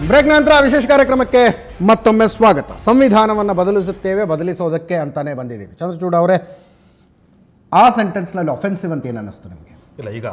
Break ನಂತರ ವಿಶೇಷ ಕಾರ್ಯಕ್ರಮಕ್ಕೆ ಮತ್ತೊಮ್ಮೆ ಸ್ವಾಗತ ಸಂವಿಧಾನವನ್ನು ಬದಲಿಸುತ್ತೇವೆ ಬದಲಿಸೋದಕ್ಕೆ ಅಂತಾನೆ ಬಂದಿದ್ದೀವಿ ಚಂದ್ರಚೂಡ್ ಅವರೇ ಆ ಸೆಂಟೆನ್ಸ್ನಲ್ಲಿ ಅಫೆನ್ಸಿವ್ ಅಂತ ಏನು ಅನ್ನಿಸ್ತು ನಿಮಗೆ ಇಲ್ಲ ಈಗ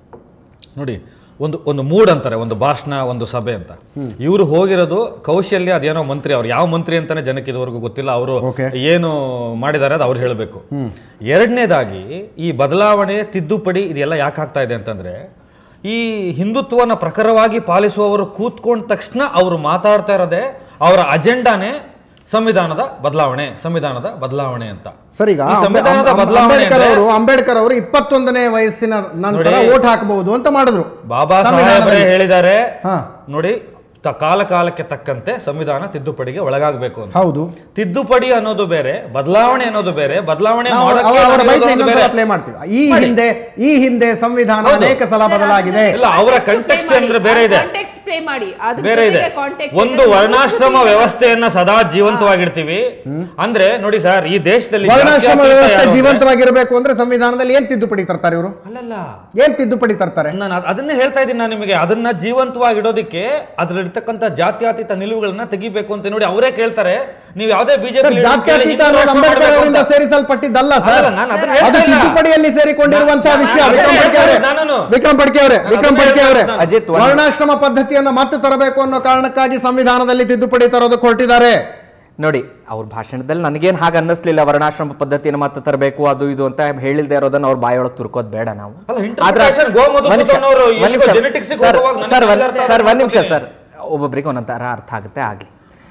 ನೋಡಿ ಒಂದು ಒಂದು ಮೂಡ್ ಅಂತಾರೆ ಒಂದು ಭಾಷಣ ಒಂದು ಸಭೆ ಅಂತ ಇವರು ಹೋಗಿರೋದು ಕೌಶಲ್ಯ ಅದೇನೋ ಮಂತ್ರಿ ಅವ್ರು ಯಾವ ಮಂತ್ರಿ ಅಂತಾನೆ ಜನಕ್ಕೆ ಇದುವರೆಗೂ ಗೊತ್ತಿಲ್ಲ ಅವರು Okay. ಏನು ಮಾಡಿದ್ದಾರೆ ಅದು ಅವ್ರು ಹೇಳಬೇಕು ಎರಡನೇದಾಗಿ ಈ ಬದಲಾವಣೆ ತಿದ್ದುಪಡಿ ಇದೆಲ್ಲ ಯಾಕೆ ಆಗ್ತಾ ಇದೆ ಅಂತಂದ್ರೆ ಈ ಹಿಂದುತ್ವನ ಪ್ರಖರವಾಗಿ ಪಾಲಿಸುವವರು ಕೂತ್ಕೊಂಡ ತಕ್ಷಣ ಅವರು ಮಾತಾಡ್ತಾ ಇರೋದೇ ಅವರ ಅಜೆಂಡಾನೇ ಸಂವಿಧಾನದ ಬದಲಾವಣೆ ಸಂವಿಧಾನದ ಬದಲಾವಣೆ ಅಂತ ಸರ್ ಈಗ ಈ ಸಂವಿಧಾನದ ಅಂಬೆ- ಬದಲಾವಣೆ ಅಂಬೇಡ್ಕರ್ ಅಂದ್ರೆ- ಅವರು ಅಂಬೇಡ್ಕರ್ ಅವರು ಇಪ್ಪತ್ತೊಂದನೇ ವಯಸ್ಸಿನ ನಂತರ ನೋಡಿ. ವೋಟ್ ಹಾಕಬಹುದು ಅಂತ ಮಾಡಿದ್ರು ಬಾಬಾ ಸಾಹೇಬ್ರೆ ಸಂವಿಧಾನದಲ್ಲಿ. ಹೇಳಿದ್ದಾರೆ ಹಾ. ನೋಡಿ ತ- ಕಾಲ ಕಾಲಕ್ಕೆ ತಕ್ಕಂತೆ ಸಂವಿಧಾನ ತಿದ್ದುಪಡಿಗೆ ಒಳಗಾಗಬೇಕು ಅಂತ ಹೌದು ತಿದ್ದುಪಡಿ ಅನ್ನೋದು ಬೇರೆ ಬದಲಾವಣೆ ಅನ್ನೋದು ಬೇರೆ ಬದಲಾವಣೆ ನಾವು ಮಾಡೋಕೆ ಅವರ- ಅವರ ಅನ್ನೋದು ಬೈಟ್ ಬೇರೆ. ಇನ್ನೊಂದ್ಸಲ ಪ್ಲೇ ಮಾಡ್ತೀವಿ ಈ ಹಿಂದೆ ಈ ಹಿಂದೆ ಸಂವಿಧಾನ ಹೌದು. ಅನೇಕ ಸಲ ಬದಲಾಗಿದೆ ಇಲ್ಲ ಅವರ ಕಂಟೆಕ್ಸ್ಟ್ ಅಂದ್ರೆ ಬೇರೆ ಇದೆ ಕಾಂಟೆಕ್ಸ್ಟ್ ಪ್ಲೇ ಮಾಡಿ ಅದ್ರ ಬೇರೆ ಇದೆ ಜೊತೆಗೆ context ಒಂದು ಇದೆ. ವರ್ಣಾಶ್ರಮ ವ್ಯವಸ್ಥೆಯನ್ನ ಸದಾ ಜೀವಂತವಾಗಿಡ್ತೀವಿ ಅಂದ್ರೆ ನೋಡಿ ಸರ್ ಈ ದೇಶದಲ್ಲಿ ವರ್ಣಾಶ್ರಮ ಜಾತ್ಯತೀತ ವ್ಯವಸ್ಥೆ ಯಾರು ಅಂದ್ರೆ- ಜೀವಂತವಾಗಿರಬೇಕು ಅಂದ್ರೆ ಸಂವಿಧಾನದಲ್ಲಿ ಏನ್ ತಿದ್ದುಪಡಿ ತರ್ತಾರೆ ಇವರು ಅಲ್ಲಲ್ಲ ಏನ್ ತಿದ್ದುಪಡಿ ತರ್ತಾರೆ ನಾನು ಅದ್- ಅದನ್ನೇ ಹೇಳ್ತಾ ಇದ್ದೀನಿ ನಾನು ನಿಮಗೆ ಅದನ್ನ ಜೀವಂತವಾಗಿಡೋದಕ್ಕೆ ಅದ್ರಲ್ಲಿರ್ತಕ್ಕಂಥ ಜಾತ್ಯತೀತ ನಿಲುವುಗಳನ್ನ ತೆಗಿಬೇಕು ಅಂತ ನೋಡಿ ಅವರೇ ಕೇಳ್ತಾರೆ ನೀವು ಯಾವುದೇ ಬಿಜೆಪಿ ಸರ್ ಜಾತ್ಯತೀತ ಅನ್ನೋದು ಅಂಬೇಡ್ಕರ್ ಅವರಿಂದ ಸೇರಿಸಲ್ಪಟ್ಟಿದ್ದಲ್ಲ ಸರ್ ಅಲ್ಲ, ನಾನು ಅದನ್ನ ಅದು ಹೇಳ್ತಾ ಇಲ್ಲ. ತಿದ್ದುಪಡಿಯಲ್ಲಿ ಸೇರಿಕೊಂಡಿರುವಂತಹ ನಾನು ವಿಷಯ ಅದನ್ನೇ ವಿಕ್ರಮ್ ಪಡ್ಕೆ ಅವರೇ ಹೇಳ್ತಾ ಇರೋದು ನಾನು. ವಿಕ್ರಮ್ ಪಡ್ಕೆ ಅವರೇ ನಾನು ವಿಕ್ರಮ್ ಅದನ್ನೇ ಪಡ್ಕೆ ಅವರೇ ಹೇಳ್ತಾ ಇರೋದು. ಅಜಿತ್, ಒಂದು- ವರ್ಣಾಶ್ರಮ ಪದ್ಧತಿಯನ್ನ ಮತ್ತೆ ತರಬೇಕು ಅನ್ನೋ ಕಾರಣಕ್ಕಾಗಿ ಸಂವಿಧಾನದಲ್ಲಿ ತಿದ್ದುಪಡಿ ತರೋದಕ್ಕೆ ಹೊರಟಿದ್ದಾರೆ ನೋಡಿ ಅವ್ರ ಭಾಷಣದಲ್ಲಿ ನನಗೇನು ಹಾಗೆ ಅನ್ನಿಸ್ಲಿಲ್ಲ ವರ್ಣಾಶ್ರಮ ಪದ್ಧತಿಯನ್ನು ಮತ್ತೆ ತರಬೇಕು ಅದು ಇದು ಅಂತ ಹೇಳಿಲ್ದೇ ಇರೋದನ್ನ ಅವ್ರ ಬಾಯೊಳಗೆ ತುರ್ಕೋದ್ ಬೇಡ ನಾವು ಅಲ್ಲ, interpretation ಗೋಮಧುಸೂದನ್ ಅವರು ಎಲ್ಲಿಗೋ genetics ಗೆ ಸರ್ ಹೋಗುವಾಗ ನನಗೆ ಸರ್ ಒಂದ್- ಅರ್ಥ ಸರ್ ಒಂದ್ ನಿಮಿಷ ಆಗ್ತಿದೆ. ಸರ್ ಒಬ್ಬೊಬ್ರಿಗೆ ಒಂದೊಂಥರ ಅರ್ಥ ಆಗುತ್ತೆ ಆಗಲಿ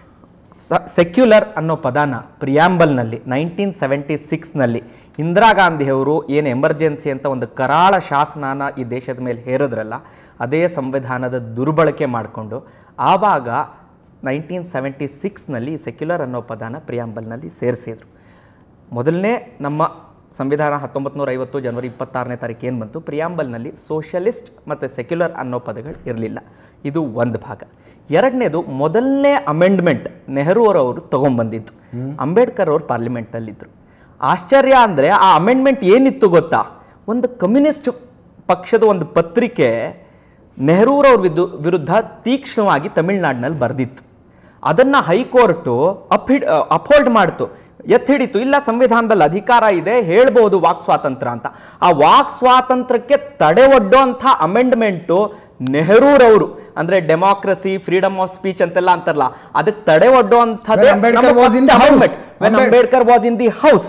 ಸೆಕ್ಯುಲರ್ ಅನ್ನೋ ಪದಾನ ಪ್ರಿಯಾಂಬಲ್ನಲ್ಲಿ ನೈನ್ಟೀನ್ ಸೆವೆಂಟಿ ಸಿಕ್ಸ್ನಲ್ಲಿ ಇಂದಿರಾ ಗಾಂಧಿಯವರು ಏನು ಎಮರ್ಜೆನ್ಸಿ ಅಂತ ಒಂದು ಕರಾಳ ಶಾಸನಾನ ಈ ದೇಶದ ಮೇಲೆ ಹೇರಿದ್ರಲ್ಲ ಅದೇ ಸಂವಿಧಾನದ ದುರ್ಬಳಕೆ ಮಾಡಿಕೊಂಡು ಆವಾಗ ನೈನ್ಟೀನ್ ಸೆವೆಂಟಿ ಸಿಕ್ಸ್ನಲ್ಲಿ ಸೆಕ್ಯುಲರ್ ಅನ್ನೋ ಪದಾನ ಪ್ರಿಯಾಂಬಲ್ನಲ್ಲಿ ಸೇರಿಸಿದ್ರು ಮೊದಲನೇ ನಮ್ಮ ಸಂವಿಧಾನ ಹತ್ತೊಂಬತ್ತು ನೂರ ಐವತ್ತು ಜನವರಿ ಇಪ್ಪತ್ತಾರನೇ ತಾರೀಕು ಏನು ಬಂತು ಪ್ರಿಯಾಂಬಲ್ನಲ್ಲಿ ಸೋಷಲಿಸ್ಟ್ ಮತ್ತು ಸೆಕ್ಯುಲರ್ ಅನ್ನೋ ಪದಗಳು ಇರಲಿಲ್ಲ ಇದು ಒಂದು ಭಾಗ ಎರಡನೇದು ಮೊದಲನೇ ಅಮೆಂಡ್ಮೆಂಟ್ ನೆಹರೂರವರು ತಗೊಂಡ್ಬಂದಿದ್ದು ಅಂಬೇಡ್ಕರ್ ಅವರು ಪಾರ್ಲಿಮೆಂಟಲ್ಲಿದ್ದರು ಆಶ್ಚರ್ಯ ಅಂದರೆ ಆ ಅಮೆಂಡ್ಮೆಂಟ್ ಏನಿತ್ತು ಗೊತ್ತಾ ಒಂದು ಕಮ್ಯುನಿಸ್ಟ್ ಪಕ್ಷದ ಒಂದು ಪತ್ರಿಕೆ ನೆಹರೂರವ್ರ ವಿದು ವಿರುದ್ಧ ತೀಕ್ಷ್ಣವಾಗಿ ತಮಿಳ್ನಾಡಿನಲ್ಲಿ ಬರೆದಿತ್ತು ಅದನ್ನ ಹೈಕೋರ್ಟು ಅಪ್ಹಿಡ್ ಅಪ್ಹೋಲ್ಡ್ ಮಾಡ್ತು ಎತ್ ಹಿಡಿತು ಇಲ್ಲ ಸಂವಿಧಾನದಲ್ಲಿ ಅಧಿಕಾರ ಇದೆ ಹೇಳ್ಬೋದು ವಾಕ್ ಸ್ವಾತಂತ್ರ್ಯ ಅಂತ ಆ ವಾಕ್ ಸ್ವಾತಂತ್ರ್ಯಕ್ಕೆ ತಡೆ ಒಡ್ಡೋಂಥ ಅಮೆಂಡ್ಮೆಂಟು ನೆಹರೂರವರು ಅಂದ್ರೆ ಡೆಮಾಕ್ರಸಿ ಫ್ರೀಡಮ್ ಆಫ್ ಸ್ಪೀಚ್ ಅಂತೆಲ್ಲ ಅಂತಾರಲ್ಲ ಅದಕ್ಕೆ ತಡೆ ಒಡ್ಡುವಂಥದ್ದೇ When Ambedkar ನಮ್ಮ was in first the house. amendment. When Ambed- Ambedkar was in the house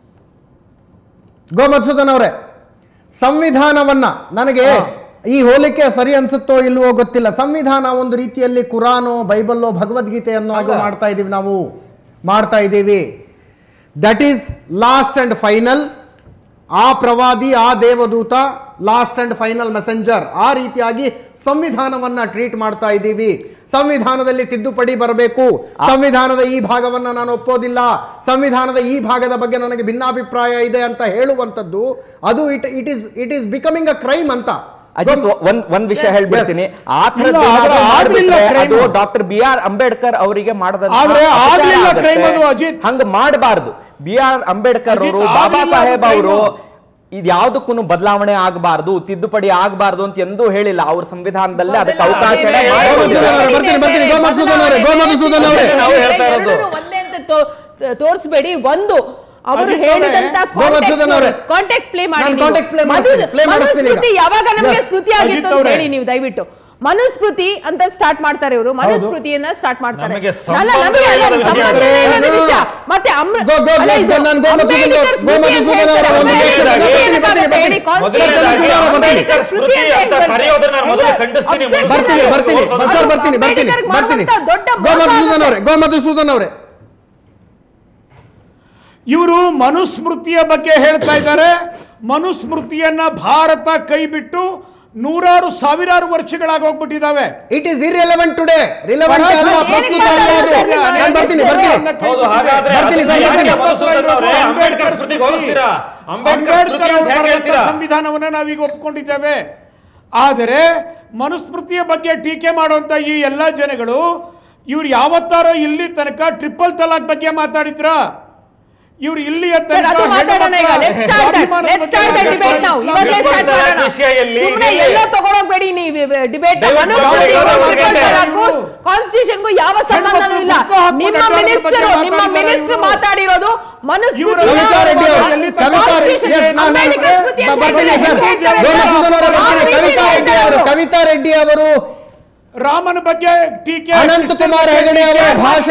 go Madhusudan ಅವರೇ ಸಂವಿಧಾನವನ್ನ ನನಗೆ ಈ ಹೋಲಿಕೆ ಸರಿ ಅನ್ಸುತ್ತೋ ಇಲ್ವೋ ಗೊತ್ತಿಲ್ಲ ಸಂವಿಧಾನ ಒಂದು ರೀತಿಯಲ್ಲಿ ಕುರಾನೋ ಬೈಬಲ್ಲೋ ಭಗವದ್ಗೀತೆಯನ್ನು ಆಗೋ ಮಾಡ್ತಾ ಇದೀವಿ ನಾವು ಮಾಡ್ತಾ ಇದ್ದೀವಿ that is last and final ಆ ಪ್ರವಾದಿ ಆ ದೇವದೂತ ಲಾಸ್ಟ್ ಅಂಡ್ ಫೈನಲ್ ಮೆಸೆಂಜರ್ ಆ ರೀತಿಯಾಗಿ ಸಂವಿಧಾನವನ್ನ ಟ್ರೀಟ್ ಮಾಡ್ತಾ ಇದ್ದೀವಿ ಸಂವಿಧಾನದಲ್ಲಿ ತಿದ್ದುಪಡಿ ಬರಬೇಕು ಸಂವಿಧಾನದ ಈ ಭಾಗವನ್ನ ನಾನು ಒಪ್ಪೋದಿಲ್ಲ ಸಂವಿಧಾನದ ಈ ಭಾಗದ ಬಗ್ಗೆ ನನಗೆ ಭಿನ್ನಾಭಿಪ್ರಾಯ ಇದೆ ಅಂತ ಹೇಳುವಂಥದ್ದು ಅದು it it is it is becoming a crime ಅಂತ ಅಜಿತ್ ಒಂದ್ ಒಂದ್ ವಿಷಯ ಹೇಳ್ಬಿಡ್ತೀನಿ ಆ ಇಲ್ಲ, ಆದ್ರೆ ಆಗ್ಲಿಲ್ಲ crime. ಅದು ಡಾಕ್ಟರ್ ಬಿ ಆರ್ ಅಂಬೇಡ್ಕರ್ ಅವರಿಗೆ ಆದ್ರೆ ಆಗ್ಲಿಲ್ಲ crime ಅದು, ಅಜಿತ್. ಹಂಗ ಮಾಡಬಾರ್ದು ಬಿ ಆರ್ ಅಂಬೇಡ್ಕರ್ ಅಜಿತ್, ಅವರು ಬಾಬಾ ಆಗ್ಲಿಲ್ಲ ಸಾಹೇಬ್ ಅದು ಅವರು crime. ಇದ್ಯಾವುದಕ್ಕೂ ಬದಲಾವಣೆ ಆಗಬಾರ್ದು ತಿದ್ದುಪಡಿ ಆಗಬಾರ್ದು ಅಂತ ಎಂದೂ ಹೇಳಿಲ್ಲ ಅವ್ರ ಸಂವಿಧಾನದಲ್ಲಿ ಅದಕ್ಕೆ ಬದಲಾವಣೆ ಅವಕಾಶ ಬೇರೆ, ಗೋಮಧುಸೂದನ್ ಅವರೇ, ಬರ್ತೀನಿ, ಬರ್ತೀನಿ, ಗೋಮಧುಸೂದನ್ ಅವರೇ, ಗೋಮಧುಸೂದನ್ ಅವರೇ. ನಾವು ಹೇಳ್ತಾ ಇರೋದು. ಎರಡನ್ನೂ ಒಂದೇ ಅಂತ ತೋ- ತೋರಿಸ್ಬೇಡಿ ಒಂದು ಅವರು ಅಜಿತ್ ಅವರೇ, ಹೇಳಿದಂತ ಗೋಮಧುಸೂದನ್ ಅವರೇ. ಕಾಂಟೆಕ್ಸ್ಟ್ ಪ್ಲೇ ಮಾಡಿ ನಾನು ನೀವು. context play ಮನು- ಮಾಡಿಸ್ತೀನಿ, play ಮಾಡಿಸ್ತೀನಿ ಈಗ. ಮನುಸ್ಮೃತಿ ಯಾವಾಗ ನಮಗೆ Yes. ಸ್ಮೃತಿ ಆಗಿತ್ತು ಅಜಿತ್ ಅಂತ ಅವರೇ. ಹೇಳಿ ನೀವು ದಯವಿಟ್ಟು ಮನುಸ್ಮೃತಿ ಅಂತ ಸ್ಟಾರ್ಟ್ ಮಾಡ್ತಾರೆ ಇವರು ಮನುಸ್ಮೃತಿಯನ್ನ ಸ್ಟಾರ್ಟ್ ಮಾಡ್ತಾರೆ ನಮಗೆ ಅಲ್ಲ, ಸಂಬಂಧ ನಮಗೆ ಅಲ್ಲ, ಇಲ್ಲದ ಸಂಬಂಧ ವಿಷಯ. ಇಲ್ಲದ ವಿಷಯ. ಮತ್ತೆ ಅಮೃ- ಗೋ- ಗೋ- ಅಲ್ಲ, yes, ಇದು ನಾನು ಗೋಮಧುಸೂದನ್ ಅಂಬೇಡ್ಕರ್ ಅವರ- ಸ್ಮೃತಿ ಅಂತ ಗೋಮಧುಸೂದನ್ ಅವರ ಒಂದು ಹೇಳ್ತಾರೆ. ವಿಷಯ. ಅಂಬೇಡ್ಕರ್ ಬರ್ತೀನಿ, ಬರ್ತೀನಿ, ಹೇಳಿ, ಬರ್ತೀನಿ. constitution ಅಂಬೇಡ್ಕರ್ ಸ್ಮೃತಿ ಅಂತ ಕರೆಯೋದನ್ನ ನಾನು ಮೊದಲು ಖಂಡಿಸ್ತೀನಿ. Objection ಬರ್ತೀನಿ ಅದು. ಬರ್ತೀನಿ ಅದು ಸರ್ ಬರ್ತೀನಿ ಬರ್ತೀನಿ ಅಂಬೇಡ್ಕರ್ಗೆ ಬರ್ತೀನಿ ಮಾಡುವಂತ ದೊಡ್ಡ ಮೋಸ ಗೋಮಧುಸೂದನ್ ಆಗುತ್ತೆ. ಅವರೇ ಗೋಮಧುಸೂದನ್ ಅವರೇ ಇವರು ಮನುಸ್ಮೃತಿಯ ಬಗ್ಗೆ ಹೇಳ್ತಾ ಇದ್ದಾರೆ ಮನುಸ್ಮೃತಿಯನ್ನ ಭಾರತ ಕೈ ಬಿಟ್ಟು ನೂರಾರು ಸಾವಿರಾರು ವರ್ಷಗಳಾಗಿ ಹೋಗ್ಬಿಟ್ಟಿದಾವೆ it is irrelevant today relevant ಅಲ್ಲ ಏನಕ್ಕೆ ಪ್ರಸ್ತುತ ಅಲ್ಲ ಅದು ಮಾತಾಡ್ತಾ ನಾನು ಬರ್ತೀನಿ ಬರ್ತೀನಿ ಹೌದು ಹಾಗಾದ್ರೆ ಬರ್ತೀನಿ ಸರ್, ಯಾಕೆ ಬರ್ತೀನಿ. ಮಧುಸೂದನ್ ಅವರೇ ಅಂಬೇಡ್ಕರ್ ಸ್ಮೃತಿಗೆ ಹೋಲಿಸ್ತೀರಾ ಅಂಬೇಡ್ಕರ್ ಅಂಬೇಡ್ಕರ್ ಸ್ಮೃತಿ ಅಂತ ಅವರು ಹೇಗೆ ಬರೆದಂತ ಹೇಳ್ತೀರಾ ಸಂವಿಧಾನವನ್ನ ನಾವೀಗ ಒಪ್ಕೊಂಡಿದ್ದೇವೆ ಆದರೆ ಮನುಸ್ಮೃತಿಯ ಬಗ್ಗೆ ಟೀಕೆ ಮಾಡುವಂತ ಈ ಎಲ್ಲ ಜನಗಳು ಇವ್ರು ಯಾವತ್ತಾರೋ ಇಲ್ಲಿ ತನಕ ಟ್ರಿಪಲ್ ತಲಾಕ್ ಬಗ್ಗೆ ಮಾತಾಡಿದ್ರ ಇವ್ರು ಇಲ್ಲಿ ಸರ್, ಅದು ಮಾತಾಡೋಣ ಈಗ let's start let's start the debate ನಾವು ಇವಾಗಲೇ ಸ್ಟಾರ್ಟ್ ಮಾಡೋಣ ವಿಷಯದಲ್ಲಿ ಸುಮ್ಮನೆ ಇದೆ. ಎಲ್ಲ ತಗೊಳೋಗ್ಬೇಡಿ ನೀವು ಡಿಬೇಟ್ ದಯವಿಟ್ಟು ಮನುಸ್ಮೃತಿಗೂ ಗೌರವ ಕಾನ್ಸ್ಟಿಟ್ಯೂಷನ್ಗೂ ಯಾವ ಸಂಬಂಧನೂ ಇಲ್ಲ ಹೆಣ್ಮಕ್ಳು ಹಕ್ಕು ನಿಮ್ಮ ಕಟ್ಟಡದ ಮಿನಿಸ್ಟರ್ ಬಗ್ಗೆ ನಿಮ್ಮ ಮಾತಾಡ್ತಾರೆ ಮಿನಿಸ್ಟರ್ ಇವ್ರು. ಮಾತಾಡಿರೋದು ಮನುಸ್ಮೃತಿ ಕವಿತಾ ರೆಡ್ಡಿ ಅವರು ಕವಿತಾ ರೆಡ್ಡಿ yes, ನಾನು- ನಾನು ಬರ್ತೀನಿ ಸರ್ ಗೋಮತಿಗೌಡ ಅವರೇ ಬರ್ತೀನಿ ಕವಿತಾ ರೆಡ್ಡಿ ಅವರು ಕವಿತಾ ರೆಡ್ಡಿ ಅವರು ರಾಮನ ಬಗ್ಗೆ ಟೀಕೆ ಅನಂತಕುಮಾರ್ ಹೆಗಡೆ ಅವರ ಭಾಷಣ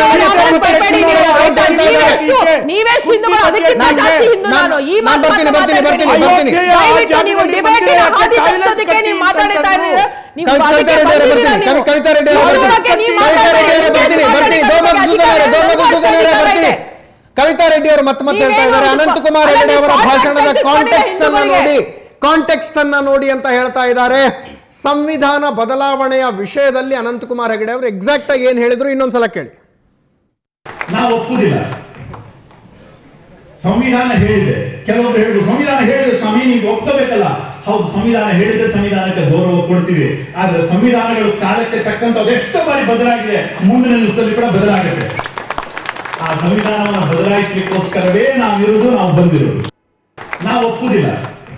ನೀವೆಷ್ಟು ಹಿಂದೂಗಳು ಅದಕ್ಕಿಂತ ನಾನು- ಜಾಸ್ತಿ ಹಿಂದೂ ನಾನು- ನಾನು ಈ ನಾನು ಮಾತು ಬರ್ತೀನಿ, ಬರ್ತೀನಿ, ಬರ್ತೀನಿ, ಮಾತಾಡ್ಬೇಡಿ. ಬರ್ತೀನಿ. ದಯವಿಟ್ಟು ನೀವು ಡಿಬೇಟ್ ಹಾದಿ ತಪ್ಪಿಸೋದಕ್ಕೆ ನೀವು ಮಾತಾಡ್ತಾ ಇದ್ದೀರಾ ನೀವು ಕವಿ- ಕವಿತಾ ಅದಕ್ಕೆ ರೆಡ್ಡಿ ಅವರೇ ಬಂದಿದ್ದೀರಾ ಬರ್ತೀನಿ ನೀವು. ಕವಿ- ಕವಿತಾ ರೆಡ್ಡಿ ಅವರೇ ಬರ್ತೀನಿ ನೋಡೋಕೆ ನೀವು ಕವಿತಾ ರೆಡ್ಡಿ ಅವರೇ ಮಾತಾಡಿ, ಬರ್ತೀನಿ ಬರ್ತೀನಿ ಗೋಮತಿ ಸುಧನ್ ಅವರೇ ಗೋಮತಿ ಸುಧನ್ ಅವರೇ ಬರ್ತೀನಿ ಕವಿತಾ ರೆಡ್ಡಿ ಅವರು ಮತ್ತೆ ಮತ್ತೆ ಹೇಳ್ತಾ ಇದ್ದಾರೆ ಅನಂತಕುಮಾರ್ ಹೆಗಡೆ ಅವರ ಭಾಷಣದ ಕಾಂಟೆಕ್ಸ್ಟ್ ಅನ್ನ ನೋಡಿ ಕಾಂಟೆಕ್ಸ್ಟ್ ಅನ್ನ ನೋಡಿ ಅಂತ ಹೇಳ್ತಾ ಇದ್ದಾರೆ ಸಂವಿಧಾನ ಬದಲಾವಣೆಯ ವಿಷಯದಲ್ಲಿ ಅನಂತಕುಮಾರ್ ಹೆಗಡೆ ಅವರು ಎಕ್ಸಾಕ್ಟ್ ಆಗಿ ಏನ್ ಹೇಳಿದ್ರು ಇನ್ನೊಂದ್ಸಲ ಕೇಳಿ ನಾವು ಒಪ್ಪುದಿಲ್ಲ ಸಂವಿಧಾನ ಹೇಳಿದೆ ಕೆಲವೊಬ್ರು ಹೇಳಿದ್ರು ಸಂವಿಧಾನ ಹೇಳಿದೆ ಸ್ವಾಮಿ ನೀವು ಒಪ್ಕೋಬೇಕಲ್ಲ ಹೌದು ಸಂವಿಧಾನ ಹೇಳಿದೆ ಸಂವಿಧಾನಕ್ಕೆ ಗೌರವ ಕೊಡ್ತೀವಿ ಆದ್ರೆ ಸಂವಿಧಾನಗಳು ಕಾಲಕ್ಕೆ ತಕ್ಕಂತ ಅದೆಷ್ಟೋ ಬಾರಿ ಬದಲಾಗಿದೆ ಮುಂದಿನ ದಿವಸದಲ್ಲಿ ಕೂಡ ಬದಲಾಗುತ್ತೆ ಆ ಸಂವಿಧಾನವನ್ನು ಬದಲಾಯಿಸಲಿಕ್ಕೋಸ್ಕರವೇ ನಾವಿರುವುದು ನಾವು ಬಂದಿರೋದು ನಾವು ಒಪ್ಪುದಿಲ್ಲ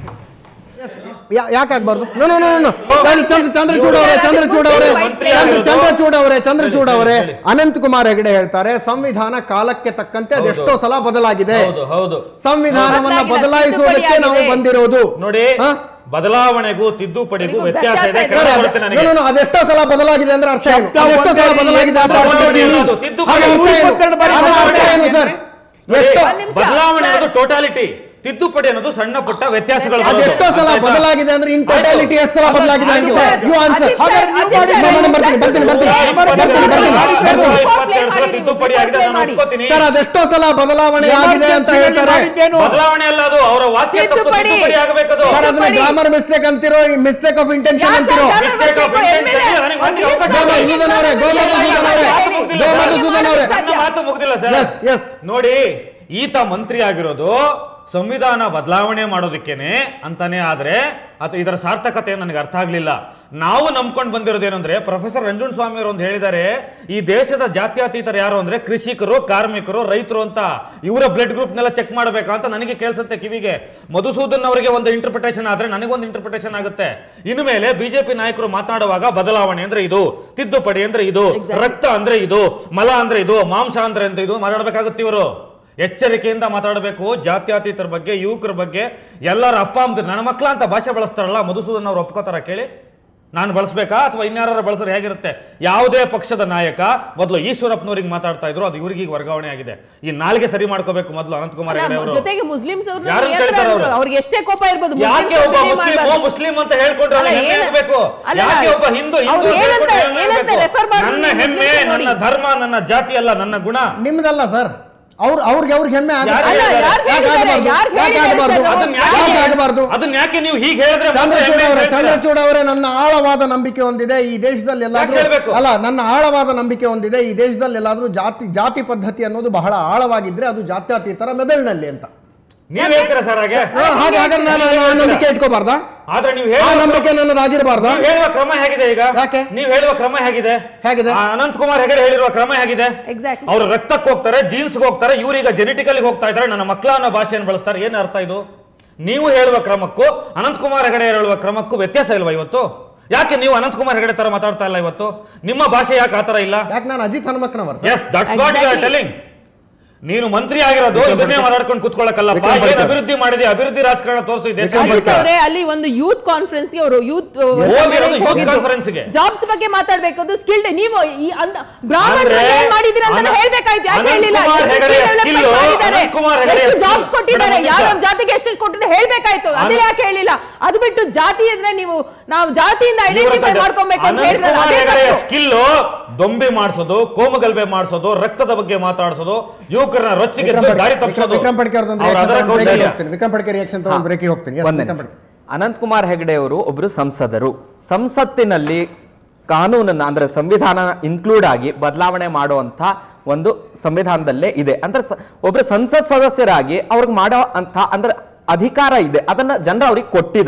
ಯಾಕಾಗ್ಬಾರ್ದು no no no no Chandra Chandrachud ಅವರೇ ಚಂದ್ರಚೂಡ್ ಅವರೇ ಚಂದ್ರ ಚಂದ್ರಚೂಡ್ ಅವರೇ ಚಂದ್ರಚೂಡ್ ಅವರೇ ಅನಂತಕುಮಾರ್ ಹೆಗಡೆ ಹೇಳ್ತಾರೆ ಸಂವಿಧಾನ ಕಾಲಕ್ಕೆ ತಕ್ಕಂತೆ ಅದೆಷ್ಟೋ ಸಲ ಬದಲಾಗಿದೆ ಹೌದು ಹೌದು ಸಂವಿಧಾನವನ್ನ ಬದಲಾಗಿಲ್ಲ, ಬದಲಾಯಿಸುವುದಕ್ಕೆ ನಾವು ತಿದ್ದುಪಡಿ ಬಂದಿರೋದು ನೋಡಿ ಹಾ? ಬದಲಾವಣೆಗೂ ತಿದ್ದುಪಡಿಗೂ ಇದಕ್ಕೂ ವ್ಯತ್ಯಾಸ ಇದೆ ವ್ಯತ್ಯಾಸ ಇದೆ. ಕ್ರಮ ಸರ್, ಕೊಡುತ್ತೆ ಅದೇ- ನನಗೆ no, no, no, ಅದೆಷ್ಟೋ ಸಲ ಬದಲಾಗಿದೆ ಅಂದ್ರೆ ಅರ್ಥ ಏನು ಶಬ್ದ ಅದೆಷ್ಟೋ ಸಲ ಒಂದೇ ಬದಲಾಗಿದೆ ಅಂದ್ರೆ ಏನು what does it mean? ಅದು ತಿದ್ದುಪಡಿ ಹಾಗೆ ಅರ್ಥ ಏನು? ಇಪ್ಪತ್ತೆರಡು ಬಾರಿ ಅದರ ಅರ್ಥ ಏನು ಸರ್ ನೋಡಿ, ಎಷ್ಟೋ ಒಂದ್ ನಿಮಿಷ. ಬದಲಾವಣೆ ಸರ್. ಅನ್ನೋದು ಟೋಟಾಲಿಟಿ ತಿದ್ದುಪಡಿ ಅನ್ನೋದು ಸಣ್ಣ ಪುಟ್ಟ ವ್ಯತ್ಯಾಸಗಳು ಬರೋದು. ಅದೆಷ್ಟೋ ಸಲ ಅರ್ಥ ಆಯ್ತಾ? ಬದಲಾಗಿದೆ ಅಂದ್ರೆ ಇನ್ ಟೋಟಾಲಿಟಿ ಎಷ್ಟು ಸಲ ಬದಲಾಗಿದೆ ಆಯ್ತು. ಅಂತಿದೆ you answer Ajit sir, Ajit sir, ನಾನು ಬರ್ತೀನಿ, ಬರ್ತೀನಿ, ಬರ್ತೀನಿ, ಬರ್ತೀನಿ, ಬರ್ತೀನಿ, ಬರ್ತೀನಿ. ಇಪ್ಪತ್ತೆರಡು ಸಲ ತಿದ್ದುಪಡಿ ಆಗಿದೆ ನಾನು ಒಪ್ಕೋತೀನಿ. ಸರ್ ಅದೆಷ್ಟೋ ಸಲ ಬದಲಾವಣೆ ಆಗಿದೆ ಅಂತ ಹೇಳ್ತಾರೆ ಬದಲಾವಣೆ ಅಲ್ಲ ಅದು ಅವರ ವಾಕ್ಯ ತಪ್ಪು ತಿದ್ದುಪಡಿ. ತಿದ್ದುಪಡಿ ಆಗಬೇಕದು ಸರ್ ಅದನ್ನ ತಿದ್ದುಪಡಿ. ಗ್ರಾಮರ್ ಮಿಸ್ಟೇಕ್ ಅಂತಿರೋ ಮಿಸ್ಟೇಕ್ ಆಫ್ ಇಂಟೆನ್ಷನ್ ಯಾರ್ ಅಂತಿರೋ ಸರ್, Mistake of intention ಇಲ್ಲ, ನನಗೆ ಮಾತಿಗೆ ಅವಕಾಶ ಗೋಮತಿ ಸುಧನ್ ಅವರೇ ಗೋಮತಿ ಸುಧನ್ ಅವರೇ ಗೋಮತಿ ಸುಧನ್ ಅವರೇ ನನ್ನ ಮಾತು ಮುಗ್ದಿಲ್ಲ Yes, ಸರ್ yes. ನೋಡಿ ಈತ ಮಂತ್ರಿ ಆಗಿರೋದು ಸಂವಿಧಾನ ಬದಲಾವಣೆ ಮಾಡೋದಕ್ಕೇನೆ ಅಂತಾನೆ ಆದ್ರೆ ಅಥವಾ ಇದರ ಸಾರ್ಥಕತೆ ನನಗೆ ಅರ್ಥ ಆಗ್ಲಿಲ್ಲ ನಾವು ನಂಬ್ಕೊಂಡು ಬಂದಿರೋದೇನಂದ್ರೆ ಪ್ರೊಫೆಸರ್ ರಂಜನ್ ಸ್ವಾಮಿ ಅವರು ಒಂದು ಹೇಳಿದ್ದಾರೆ ಈ ದೇಶದ ಜಾತ್ಯತೀತರು ಯಾರು ಅಂದ್ರೆ ಕೃಷಿಕರು ಕಾರ್ಮಿಕರು ರೈತರು ಅಂತ ಇವರ ಬ್ಲಡ್ ಗ್ರೂಪ್ನೆಲ್ಲ ಚೆಕ್ ಮಾಡಬೇಕಾ ಅಂತ ನನಗೆ ಕೇಳಿಸುತ್ತೆ ಕಿವಿಗೆ ಮಧುಸೂದನ್ ಅವರಿಗೆ ಒಂದು ಇಂಟರ್ಪ್ರಿಟೇಷನ್ ಆದ್ರೆ ನನಗೊಂದು ಇಂಟರ್ಪ್ರಿಟೇಷನ್ ಆಗುತ್ತೆ ಇನ್ನು ಮೇಲೆ ಬಿಜೆಪಿ ನಾಯಕರು ಮಾತನಾಡುವಾಗ ಬದಲಾವಣೆ ಅಂದ್ರೆ ಇದು ತಿದ್ದುಪಡಿ ಅಂದ್ರೆ ಇದು ರಕ್ತ ಅಂದ್ರೆ ಇದು ಮಲ ಅಂದ್ರೆ ಇದು ಮಾಂಸ ಅಂದ್ರೆ ಅಂತ ಇದು ಮಾತಾಡ್ಬೇಕಾಗುತ್ತೆ ಇವರು ಎಚ್ಚರಿಕೆಯಿಂದ ಮಾತಾಡಬೇಕು ಜಾತ್ಯತೀತರ ಬಗ್ಗೆ ಯುವಕರ ಬಗ್ಗೆ ಎಲ್ಲರ ಅಪ್ಪ ಅಮ್ಮ ನನ್ನ ಮಕ್ಕಳ ಅಂತ ಭಾಷೆ ಬಳಸ್ತಾರಲ್ಲ ಮಧುಸೂದನ್ ಅವ್ರು ಒಪ್ಕೋತಾರ ಕೇಳಿ ನಾನು ಬಳಸ್ಬೇಕಾ ಅಥವಾ ಇನ್ಯಾರು ಬಳಸಿದ್ರೆ ಹೇಗಿರುತ್ತೆ ಯಾವುದೇ ಪಕ್ಷದ ನಾಯಕ ಮೊದಲು ಈಶ್ವರಪ್ಪನವ್ರಿಗೆ ಮಾತಾಡ್ತಾ ಇದ್ರು ಅದು ಇವ್ರಿಗೆ ಈಗ ವರ್ಗಾವಣೆ ಆಗಿದೆ ಈ ನಾಲ್ಗೆ ಸರಿ ಮಾಡ್ಕೋಬೇಕು ಮೊದಲು ಅನಂತಕುಮಾರ್ ಹೆಗಡೆ ಅಲ್ಲ, ಅವರು ಜೊತೆಗೆ ಮುಸ್ಲಿಮ್ಸ್ ಅವ್ರನ್ನ ಯಾರನ್ನ ನಿಯಂತ್ರಣ ಕೇಳ್ತಾರೆ ಅವ್ರು? ಇದ್ರು. ಅವ್ರಿಗೆ ಎಷ್ಟೇ ಕೋಪ ಇರ್ಬೋದು ಯಾಕೆ ಒಬ್ಬ ಮುಸ್ಲಿಂ ಓ ಮುಸ್ಲಿಂ ಅಂತ ಹೇಳ್ಕೊಂಡ್ರೆ ಅಲ್ಲ, ಹೆಮ್ಮೆ ಏನ- ಆಗ್ಬೇಕು ಅಲ್ಲ, ಯಾಕೆ ಒಬ್ಬ ಹಿಂದೂ ಹಿಂದೂ ಅವ್ರು ಅಂತ ಏನಂತ- ಹೇಳ್ಕೊಂಡ್ರೆ ಹೆಮ್ಮೆ ಏನಂತ ಆಗ್ಬೇಕು? refer ಮಾಡ್ತಾರೆ ನನ್ನ ನೀವು ಹೆಮ್ಮೆ ಮುಸ್ಲಿಂ ನನ್ನ ನೋಡಿ. ಧರ್ಮ ನನ್ನ ಜಾತಿ ಅಲ್ಲ ನನ್ನ ಗುಣ ನಿಮ್ದಲ್ಲ ಸರ್ ಅವ್ರ ಅವ್ರಿಗೆ ಅವ್ರಿಗೆ ಹೆಮ್ಮೆ ಆಗುತ್ತೆ. ಯಾರು ಅಲ್ಲ, ಹೇಳಿದ್ದಾರೆ? ಯಾರು ಯಾಕೆ ಹೇಳಿದ್ದಾರೆ? ಆಗ್ಬಾರ್ದು? ಯಾರು ಯಾಕೆ ಹೇಳಿದ್ದಾರೆ ಆಗ್ಬಾರ್ದು? ಸರ್? ಅದನ್ನ ಯಾರು- ಯಾಕೆ ಯಾಕೆ ಆಗ್ಬಾರ್ದು? ಅದನ್ನ ಯಾಕೆ ನೀವು ಹೀಗೆ ಹೇಳಿದ್ರೆ ಮಾತ್ರ ಚಂದ್ರಚೂಡ್ ಹೆಮ್ಮೆ ಅವರೇ ಅಂತ ಹೇಳ್ತೀರಾ? ಚಂದ್ರಚೂಡ್ ಅವರೇ ನನ್ನ ಆಳವಾದ ನಂಬಿಕೆ ಹೊಂದಿದೆ ಈ ದೇಶದಲ್ಲಿ ಎಲ್ಲಾದ್ರೂ ಯಾಕೆ ಹೇಳ್ಬೇಕು? ಅಲ್ಲ ನನ್ನ ಆಳವಾದ ನಂಬಿಕೆ ಹೊಂದಿದೆ ಈ ದೇಶದಲ್ಲಿ ಎಲ್ಲಾದ್ರೂ ಜಾತಿ ಜಾತಿ ಪದ್ಧತಿ ಅನ್ನೋದು ಬಹಳ ಆಳವಾಗಿದ್ರೆ ಅದು ಜಾತ್ಯತೀತರ ಮೆದುಳಿನಲ್ಲಿ ಅಂತ ನೀವ್ ಹೇಳ್ತೀರಾ ಸರ್ ಹಾಗೆ ಹಾ, ಹಾಗೆ ಹಾಗಾದ್ರೆ ನಾನು ಆ ನಂಬಿಕೆ ಇಟ್ಕೋಬಾರ್ದಾ ಆದ್ರೆ ನೀವು ಆ ಹೇಳುವ ನಂಬಿಕೆ ನನ್ನದಾಗಿರಬಾರ್ದಾ ನೀವು ಹೇಳುವ ಕ್ರಮ ಹೇಗಿದೆ ಈಗ ಯಾಕೆ? ನೀವು ಹೇಳುವ ಕ್ರಮ ಹೇಗಿದೆ ಹೇಗಿದೆ? ಆ ಅನಂತ್ ಕುಮಾರ್ ಹೆಗಡೆ ಹೇಳಿರುವ ಕ್ರಮ ಹೇಗಿದೆ Exactly. ಅವರು ರಕ್ತಕ್ಕೆ ಹೋಗ್ತಾರೆ ಜೀನ್ಸ್ಗೆ ಹೋಗ್ತಾರೆ ಇವ್ರೀಗ ಜೆನೆಟಿಕಲಿ ಹೋಗ್ತಾ ಇದ್ದಾರೆ ನನ್ನ ಮಕ್ಕಳ ಅನ್ನೋ ಭಾಷೆಯನ್ನು ಬಳಸ್ತಾರೆ ಏನ್ ಅರ್ಥ ಇದು ನೀವು ಹೇಳುವ ಕ್ರಮಕ್ಕೂ ಅನಂತ್ ಕುಮಾರ್ ಹೆಗಡೆ ಹೇಳುವ ಕ್ರಮಕ್ಕೂ ವ್ಯತ್ಯಾಸ ಇಲ್ವಾ ಇವತ್ತು ಯಾಕೆ ನೀವು ಅನಂತ್ ಕುಮಾರ್ ಹೆಗಡೆ ತರ ಮಾತಾಡ್ತಾ ಇಲ್ಲ ಇವತ್ತು ನಿಮ್ಮ ಭಾಷೆ ಯಾಕೆ ಆತರ ಇಲ್ಲ ಯಾಕೆ ನಾನು Ajit Hanumakkanavar sir yes that's what you are Exactly. Telling ನೀನು ಮಂತ್ರಿ ಆಗಿರೋದು ಇದನ್ನೇ ಮಾತಾಡ್ಕೊಂಡು ಕೂತ್ಕೊಳ್ಳಕ್ಕಲ್ಲಪ್ಪ ವಿಕ್ರಮ್ ಏನ್ ಪಡ್ಕರ್. ಅಭಿವೃದ್ಧಿ ಮಾಡಿದೆ ಅಭಿವೃದ್ಧಿ ರಾಜಕಾರಣ ತೋರಿಸು ಈ ದೇಶ ವಿಕ್ರಮ್ ಅಜಿತ್ ಅವರೇ ಅಲ್ಲಿ ಒಂದು ಯೂತ್ ಕಾನ್ಫರೆನ್ಸ್ ಗೆ ಅವರು ಯೂತ್ ಹೋಗಿರೋದು youth conference ಗೆ. ಜಾಬ್ಸ್ ಬಗ್ಗೆ ಮಾತಾಡ್ಬೇಕು ಸ್ಕಿಲ್ಡ್ ನೀವು ಈ ಅಂದ ಬ್ರಾಹ್ಮಣರು ಅಂದ್ರೆ ಏನ್ ಮಾಡಿದಿರ ಅಂತ ಅನಂತ್- ಹೇಳ್ಬೇಕಾಯ್ತು ಯಾಕೆ ಅನಂತ್ ಹೇಳಿಲ್ಲ ಕುಮಾರ್ ಎಷ್ಟು ಹೆಗಡೆಯ skill skill, development ಮಾಡಿದ್ದಾರೆ? ಅನಂತ್ ಕುಮಾರ್ ಹೆಗಡೆಯ ಎಷ್ಟು ಜಾಬ್ಸ್ skill. ಕೊಟ್ಟಿದ್ದಾರೆ ಮೇಡಮ್, ಯಾವ ನಿಜ. ಜಾತಿಗೆ ಎಷ್ಟು ಕೊಟ್ಟಿದ್ದಾರೆ ಹೇಳ್ಬೇಕಾಯ್ತು ಅದೇ ಅನಂತ್- ಯಾಕೆ ಹೇಳಿಲ್ಲ ಅದು ಬಿಟ್ಟು ಜಾತಿ ಅಂದ್ರೆ ನೀವು ನಾವು ಜಾತಿಯಿಂದ ಐಡೆಂಟಿಫೈ ಮಾಡ್ಕೊಬೇಕು ಅಂತ ಅನಂತ್ ಹೇಳಿದ್ರಲ್ಲ ಕುಮಾರ್ ಅದೇ ಹೆಗಡೆಯ ತಪ್ಪು. ಸ್ಕಿಲ್ ದೊಂಬೆ ಮಾಡಿಸೋದು ಕೋಮಗಲ್ಬೆ ಮಾಡಿಸೋದು ರಕ್ತದ ಬಗ್ಗೆ ಮಾತಾಡಿಸೋದು ಯುವಕರನ್ನ ರೊಚ್ಚಿಗೆ ವಿಕ್ರಮ್ ದಾರಿ ಪಡ್ಕರ್- ತಪ್ಪಿಸೋದು ವಿಕ್ರಮ್ ಪಡ್ಕರ್ ಅವ್ರದ್ದು ಒಂದು ಅವ್ರ reaction ಅದರ ತಗೊಂಡು break ಗೆ ಕೌಶಲ್ಯ ಹೋಗ್ತೀನಿ. ವಿಕ್ರಮ್ ಪಡ್ಕರ್ ರಿಯಾಕ್ಷನ್ ತಗೊಂಡು ಬ್ರೇಕಿಗೆ ಹೋಗ್ತೀನಿ Yes, ಒಂದೇ. ವಿಕ್ರಮ್ ಪಡ್ಕರ್ ಅನಂತಕುಮಾರ್ ಹೆಗಡೆ ಅವರು ಒಬ್ಬರು ಸಂಸದರು ಸಂಸತ್ತಿನಲ್ಲಿ ಕಾನೂನನ್ನ ಅಂದ್ರೆ ಸಂವಿಧಾನ ಇನ್ಕ್ಲೂಡ್ ಆಗಿ ಬದಲಾವಣೆ ಮಾಡುವಂತ ಒಂದು ಸಂವಿಧಾನದಲ್ಲೇ ಇದೆ ಅಂದ್ರೆ ಸ- ಒಬ್ರು ಸಂಸತ್ ಸದಸ್ಯರಾಗಿ ಅವ್ರಿಗೆ ಮಾಡೋ ಅಂತ ಅಂದ್ರೆ ಅಧಿಕಾರ ಇದೆ ಅದನ್ನ ಜನರು ಅವ್ರಿಗೆ ಕೊಟ್ಟಿದ್ದಾರೆ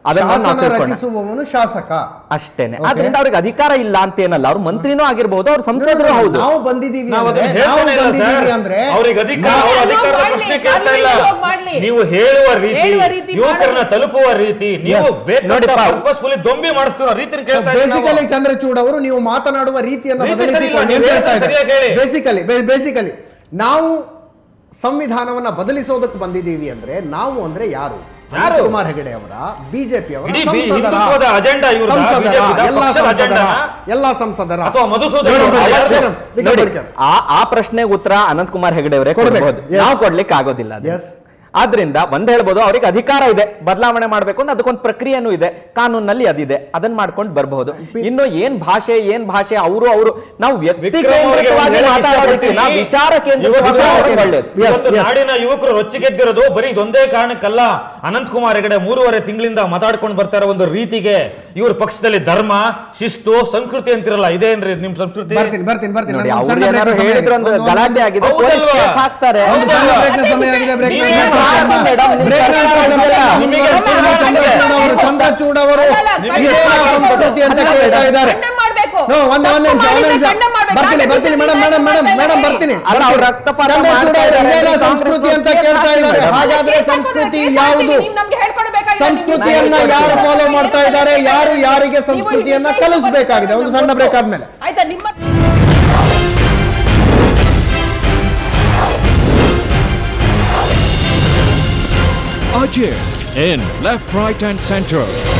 ಅದನ್ನ ನಾವು ಶಾಸನ ತಿಳ್ಕೊಳ್ಳೋಣ. ರಚಿಸುವವನು ಶಾಸಕ ಅಷ್ಟೇನೆ Okay. ಆದ್ರಿಂದ ಅವ್ರಿಗೆ ಅಧಿಕಾರ ಇಲ್ಲ ಅಂತ ಏನಲ್ಲ ಅವ್ರು ಮಂತ್ರಿನೂ ಆಗಿರ್ಬೋದು ಅವ್ರು ಸಂಸದರು ಹೌದು ನಾವು ಬಂದಿದ್ದೀವಿ ನಾವು ಅಂದ್ರೆ ಅದನ್ನ ನಾವು ಹೇಳ್ತಾನೆ ಇಲ್ಲ ಬಂದಿದ್ದೀವಿ ಸರ್. ಅಂದ್ರೆ ಅವ್ರಿಗೆ ಅಧಿಕಾರ ನಾವು- ಅವ್ರ ಅದು ಅಧಿಕಾರದ ಮಾಡ್ಲಿ, ಪ್ರಶ್ನೆ ಕೇಳ್ತಾ ಇಲ್ಲ ಅಲ್ಲಿ ಮಾಡ್ಲಿ. ನೀವು ಹೇಳುವ ರೀತಿ ಹೇಳುವ ರೀತಿ ಯುವಕರನ್ನ ಮಾಡಿ. ತಲುಪುವ ರೀತಿ ನೀವು Yes. ನೋಡಿಪ್ಪ. ಪರ್ಪಸ್ಫುಲಿ ದೊಂಬಿ ಮಾಡಿಸ್ತಿರೋ ರೀತಿನ ಕೇಳ್ತಾ ಇದ್ದೀವಿ ನಾವು. ಬೇಸಿಕಲಿ ಚಂದ್ರಚೂಡ್ ಅವರು ನೀವು ಮಾತನಾಡುವ ರೀತಿಯನ್ನು ರೀತಿ ಸರಿ ಇಲ್ಲ, ಬದಲಿಸಿಕೊಂಡು ನೀವು ಅಂತ ಹೇಳ್ತಾ ಹೇಳ್ತಾ ಸರಿಯಾಗಿ ಇದ್ದಾರೆ ಹೇಳಿ. ಬೇಸಿಕಲಿ ಬೇಸಿಕಲಿ ನಾವು ಸಂವಿಧಾನವನ್ನ ಬದಲಿಸೋದಕ್ಕೆ ಬಂದಿದ್ದೀವಿ ಅಂದ್ರೆ ನಾವು ಅಂದ್ರೆ ಯಾರು ಯಾರು? ಕುಮಾರ್ ಹೆಗಡೆ ಅವರ ಬಿಜೆಪಿ ಅವರ ಇಡೀ ಬಿ- ಸಂಸದರ ಹಿಂದುತ್ವದ ಅಜೆಂಡಾ ಇವ್ರದ್ದಾ? ಸಂಸದರ BJP ದ ಎಲ್ಲ ಪಕ್ಷದ ಸಂಸದರ ಅಜೆಂಡಾನಾ? ಎಲ್ಲ ಸಂಸದರ ಅಥವಾ ಮಧುಸೂದನ್ ನೋಡಿ, ಅವರ ನೋಡಿ, ಅಜೆಂಡಾ? ವಿಕ್ರಮ್ ನೋಡಿ ಬಡ್ಕರ್. ಆ ಆ ಪ್ರಶ್ನೆಗೆ ಉತ್ತರ ಅನಂತ್ ಕುಮಾರ್ ಹೆಗಡೆ ಅವರೇ ಕೊಡ್ಬೇಕು. ಕೊಡ್ಬೋದು Yes. ನಾವು ಕೊಡ್ಲಿಕ್ಕೆ ಆಗೋದಿಲ್ಲ ಅದು. Yes. ಆದ್ರಿಂದ ಒಂದ್ ಹೇಳ್ಬೋದು ಅವ್ರಿಗೆ ಅಧಿಕಾರ ಇದೆ ಬದಲಾವಣೆ ಮಾಡ್ಬೇಕು ಅಂತ ಅದಕ್ಕೊಂದು ಪ್ರಕ್ರಿಯೆನೂ ಇದೆ ಕಾನೂನಲ್ಲಿ ಅದಿದೆ ಅದನ್ನ ಮಾಡ್ಕೊಂಡು ಬರಬಹುದು ಇನ್ನು ಏನ್ ಭಾಷೆ ಏನ್ ಭಾಷೆ ಅವರು ಅವರು ನಾವು ವ್ಯಕ್ತಿ ವಿಕ್ರಮ್ ಅವ್ರಿಗೆ ಒಂದು ಕೇಂದ್ರಿತವಾಗಿ ಹೇಳಕ್ಕೆ ಮಾತಾಡೋದಕ್ಕೆ ಇಷ್ಟಪಡ್ತೀನಿ. ನಾವು ವಿಚಾರ ಕೇಂದ್ರಿತವಾಗಿ ಇವತ್ತು ಮಾತಾಡೋದು ಒಳ್ಳೇದು Yes, ಇವತ್ತು yes. ನಾಡಿನ ಯುವಕರು ರೊಚ್ಚಿಗೆದ್ದಿರೋದು ಬರೀ ಇದೊಂದೇ ಕಾರಣಕ್ಕಲ್ಲ ಅನಂತ್ ಕುಮಾರ್ ಹೆಗಡೆ ಮೂರುವರೆ ತಿಂಗಳಿಂದ ಮಾತಾಡ್ಕೊಂಡು ಬರ್ತಾ ಇರೋ ಒಂದು ರೀತಿಗೆ ಇವ್ರ ಪಕ್ಷದಲ್ಲಿ ಧರ್ಮ ಶಿಸ್ತು ಸಂಸ್ಕೃತಿ ಅಂತಿರಲ್ಲ ಇದೇನ್ರಿ ನಿಮ್ ಸಂಸ್ಕೃತಿ ಬರ್ತೀನಿ ಬರ್ತೀನಿ ಬರ್ತೀನಿ ನೋಡಿ ನನ್ನ ಅವ್ರು ಸಣ್ಣ ಏನಾದ್ರು break ನ ಸಮಯ ಹೇಳಿದ್ರು ಆಗಿದೆ. ಒಂದು ಒಂದು- ಗಲಾಟೆ ಆಗಿದೆ ಹೌದಲ್ವಾ? ಪೊಲೀಸ್ ಕೇಸ್ ಹಾಕ್ತಾರೆ ಒಂದು ಸಣ್ಣ break ನ ಸಮಯ ಆಗಿದೆ break ನ ನೀವೇ ನಂತರ ಮಾಡಿ ಚಂದ್ರ- ಮೇಡಮ್, ನಿಮ್ಮ break ನ ನಂತರ ಸರ್ಕಾರ ಚಂದ್ರ- ನಿಮಗೆ ನಿಮ್ಮ ಚಂದ್ರಚೂಡ್ ಅವರು ಚಂದ್ರಚೂಡ್ ಅವರು ಅಲ್ಲ, ಅಲ್ಲ, ಇದೇ ಖಂಡನೆ ಸಂಸ್ಕೃತಿ ಅಂತ ಮಾಡ್ಬೇಕು. ಕೇಳ್ತಾ ಇದ್ದಾರೆ ಖಂಡನೆ ಮಾಡ್ಬೇಕು. No, ಒಂದ್ ಒಂದ್ ನಿಮಿಷ ಒಂದ್ ನಿಮಿಷ ಖಂಡನೆ ಮಾಡ್ಬೇಕು. ಬರ್ತೀನಿ ಯಾಕೆ ಬರ್ತೀನಿ ಮೇಡಮ್ ಮೇಡಮ್ ಮೇಡಮ್ ಮೇಡಮ್ ಬರ್ತೀನಿ ಅಲ್ಲ, ಅವ್ರು ರಕ್ತಪಾತ ಚಂದ್ರಚೂಡ್ ಮಾಡ್ತಾ ಅವರು ಇದ್ದಾರೆ, ಇದೇನಾ ಇದು ಸಂಸ್ಕೃತಿ ಅಂತ ಸಂಸ್ಕೃತಿ ಕೇಳ್ತಾ ಇದ್ದಾರೆ ಮೇಡಮ್. ಹಾಗಾದ್ರೆ ಕೇಸ್ ಹಾಕೋದು, ಸಂಸ್ಕೃತಿ ಕೇಸ್ ಯಾವುದು ಹಾಕ್ತೀವಿ, ನೀವು ನಮ್ಗೆ ಹೇಳ್ಕೊಡ್ಬೇಕಾಗಿಲ್ಲ. ಸಂಸ್ಕೃತಿಯನ್ನ ನೀವು ಯಾರು ನೀವು ಫಾಲೋ ನೀವು ಮಾಡ್ತಾ ಇದ್ದಾರೆ ಯಾರು ಯಾರಿಗೆ ಸಂಸ್ಕೃತಿಯನ್ನ ನೀವು ಕಲಿಸಬೇಕಾಗಿದೆ ಒಂದು ಸಣ್ಣ ಬ್ರೇಕ್ ಆದ್ಮೇಲೆ ಆಯ್ತಾ ನಿಮ್ಮ Ajay in left, right, and center.